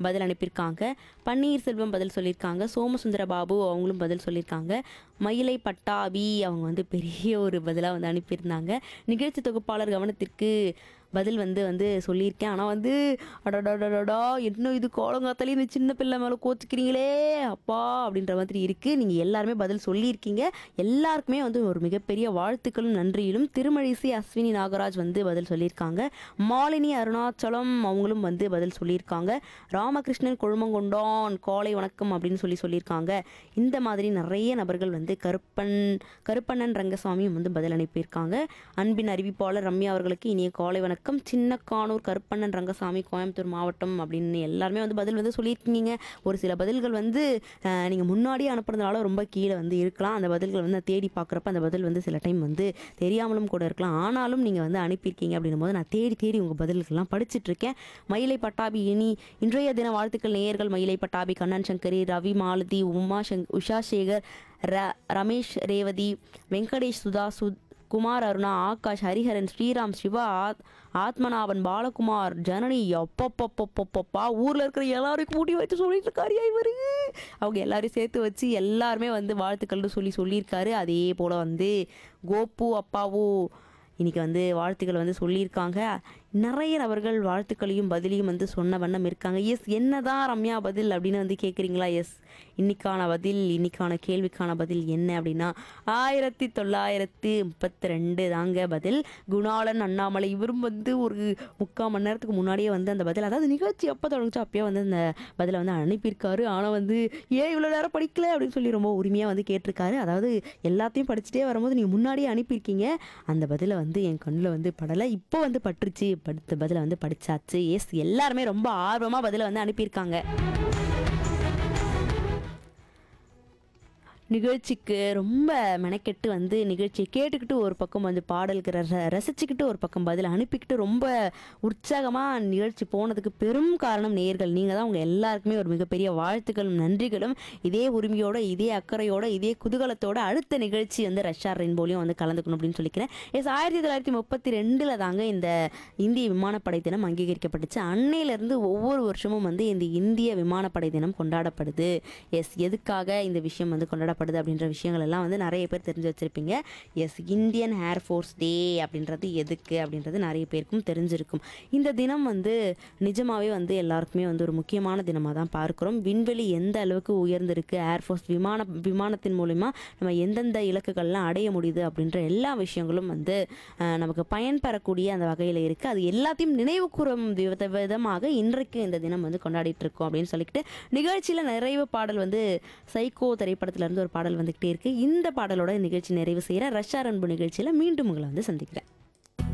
பதில் அனுப்பியிருக்காங்க பன்னீர்செல்வம் பதில் சொல்லியிருக்காங்க சோமசுந்தர பாபு அவங்களும் பதில் சொல்லியிருக்காங்க மயிலை பட்டாபி அவங்க வந்து பெரிய ஒரு பதிலாக வந்து அனுப்பியிருந்தாங்க நிகழ்ச்சி தொகுப்பாளர் கவனத்திற்கு பதில் வந்து வந்து சொல்லியிருக்கேன் ஆனால் வந்து அடடடடடா என்ன இது கோலங்காத்தாலே இந்த சின்ன பிள்ளை மேலே கோச்சிக்கிறீங்களே அப்பா அப்படின்ற மாதிரி இருக்குது நீங்கள் எல்லாருமே பதில் சொல்லியிருக்கீங்க எல்லாருக்குமே வந்து ஒரு மிகப்பெரிய வாழ்த்துக்களும் நன்றியிலும் திருமழிசை அஸ்வினி நாகராஜ் வந்து பதில் சொல்லியிருக்காங்க மாலினி அருணாச்சலம் அவங்களும் வந்து பதில் சொல்லியிருக்காங்க ராமகிருஷ்ணன் கொழுமங்கொண்டான் காலை வணக்கம் அப்படின்னு சொல்லி சொல்லியிருக்காங்க இந்த மாதிரி நிறைய நபர்கள் வந்து கருப்பன் கருப்பண்ணன் ரங்கசாமியும் வந்து பதில் அனுப்பியிருக்காங்க அன்பின் அறிவிப்பாளர் ரம்யா அவர்களுக்கு இனிய காலை வணக்கம் சின்ன கானூர் கருப்பண்ணன் ரங்கசாமி கோயம்புத்தூர் மாவட்டம் அப்படின்னு எல்லாருமே வந்து பதில் வந்து சொல்லியிருக்கீங்க ஒரு சில பதில்கள் வந்து நீங்கள் முன்னாடியே அனுப்புறதுனால ரொம்ப கீழே வந்து இருக்கலாம் அந்த பதில்கள் வந்து நான் தேடி பார்க்குறப்ப அந்த பதில் வந்து சில டைம் வந்து தெரியாமலும் கூட இருக்கலாம் ஆனாலும் நீங்கள் வந்து அனுப்பியிருக்கீங்க அப்படின்னும் போது நான் தேடி தேடி உங்கள் பதில்கள்லாம் படிச்சுட்டு இருக்கேன் மயிலை பட்டாபி இனி இன்றைய தின வாழ்த்துக்கள் நேயர்கள் மயிலை பட்டாபி கண்ணன் சங்கரி ரவி மாலதி உமா சங் உஷா சேகர் ர ரமேஷ் ரேவதி வெங்கடேஷ் சுதா சு குமார் அருணா ஆகாஷ் ஹரிஹரன் ஸ்ரீராம் சிவா ஆத் ஆத்மநாபன் பாலகுமார் ஜனனி அப்பப்பப்பப்பப்பா ஊரில் இருக்கிற எல்லாரையும் கூட்டி வச்சு சொல்லிட்டு இருக்காரியா இவரு அவங்க எல்லாரையும் சேர்த்து வச்சு எல்லாருமே வந்து வாழ்த்துக்கள்னு சொல்லி சொல்லியிருக்காரு அதே போல் வந்து கோபு அப்பாவும் இன்னைக்கு வந்து வாழ்த்துக்கள் வந்து சொல்லியிருக்காங்க நிறைய நபர்கள் வாழ்த்துக்களையும் பதிலையும் வந்து சொன்ன வண்ணம் இருக்காங்க எஸ் என்னதான் ரம்யா பதில் அப்படின்னு வந்து கேட்குறீங்களா எஸ் இன்னைக்கான பதில் இன்னைக்கான கேள்விக்கான பதில் என்ன அப்படின்னா ஆயிரத்தி தொள்ளாயிரத்தி முப்பத்தி ரெண்டு தாங்க பதில் குணாளன் அண்ணாமலை இவரும் வந்து ஒரு முக்கால் மணி நேரத்துக்கு முன்னாடியே வந்து அந்த பதில் அதாவது நிகழ்ச்சி எப்போ தொடங்குச்சோ அப்பயே வந்து அந்த பதிலை வந்து அனுப்பியிருக்காரு ஆனால் வந்து ஏன் இவ்வளோ நேரம் படிக்கல அப்படின்னு சொல்லி ரொம்ப உரிமையாக வந்து கேட்டிருக்காரு அதாவது எல்லாத்தையும் படிச்சுட்டே வரும்போது நீங்கள் முன்னாடியே அனுப்பியிருக்கீங்க அந்த பதிலை வந்து என் கண்ணில் வந்து படலை இப்போ வந்து பட்டுருச்சு படுத்த பதிலை வந்து படிச்சாச்சு எஸ் எல்லாருமே ரொம்ப ஆர்வமாக பதிலை வந்து அனுப்பியிருக்காங்க நிகழ்ச்சிக்கு ரொம்ப மெனக்கெட்டு வந்து நிகழ்ச்சியை கேட்டுக்கிட்டு ஒரு பக்கம் வந்து பாடல்கிற ர ரசிச்சுக்கிட்டு ஒரு பக்கம் பதில் அனுப்பிக்கிட்டு ரொம்ப உற்சாகமாக நிகழ்ச்சி போனதுக்கு பெரும் காரணம் நேர்கள் நீங்கள் தான் உங்கள் எல்லாருக்குமே ஒரு மிகப்பெரிய வாழ்த்துக்களும் நன்றிகளும் இதே உரிமையோட இதே அக்கறையோட இதே குதூகலத்தோட அடுத்த நிகழ்ச்சி வந்து ரஷ்யா ரெயின்போலையும் வந்து கலந்துக்கணும் அப்படின்னு சொல்லிக்கிறேன் எஸ் ஆயிரத்தி தொள்ளாயிரத்தி முப்பத்தி ரெண்டில் தாங்க இந்த இந்திய விமானப்படை தினம் அங்கீகரிக்கப்பட்டுச்சு அன்னையிலேருந்து ஒவ்வொரு வருஷமும் வந்து இந்த இந்திய விமானப்படை தினம் கொண்டாடப்படுது எஸ் எதுக்காக இந்த விஷயம் வந்து கொண்டாடப்படுது அப்படின்ற விஷயங்கள் எல்லாம் வந்து நிறைய பேர் தெரிஞ்சு வச்சுருப்பீங்க yes Indian Air Force Day அப்படின்றது எதுக்கு அப்படின்றது நிறைய பேருக்கும் தெரிஞ்சிருக்கும் இந்த தினம் வந்து நிஜமாவே வந்து எல்லாருக்குமே வந்து ஒரு முக்கியமான தினமாக தான் பார்க்குறோம் விண்வெளி எந்த அளவுக்கு உயர்ந்திருக்கு ஏர்ஃபோர்ஸ் விமான விமானத்தின் மூலிமா நம்ம எந்தெந்த இலக்குகள்லாம் அடைய முடியுது அப்படின்ற எல்லா விஷயங்களும் வந்து அஹ், நமக்கு பயன்பெறக்கூடிய அந்த வகையில் இருக்குது அது எல்லாத்தையும் நினைவு கூறும் வித விதமாக இன்றைக்கு இந்த தினம் வந்து கொண்டாடிட்டு இருக்கோம் அப்படின்னு சொல்லிக்கிட்டு நிகழ்ச்சியில் நிறைவு பாடல் வந்து சைக்கோ திரைப்படத்துல இருந்து ஒரு பாடல் வந்துக்கிட்டே இருக்குது இந்த பாடலோட நிகழ்ச்சி நிறைவு செய்கிற ரஷ்யா அன்பு நிகழ்ச்சியில் மீண்டும் உங்களை வந்து சந்திக்கிறேன்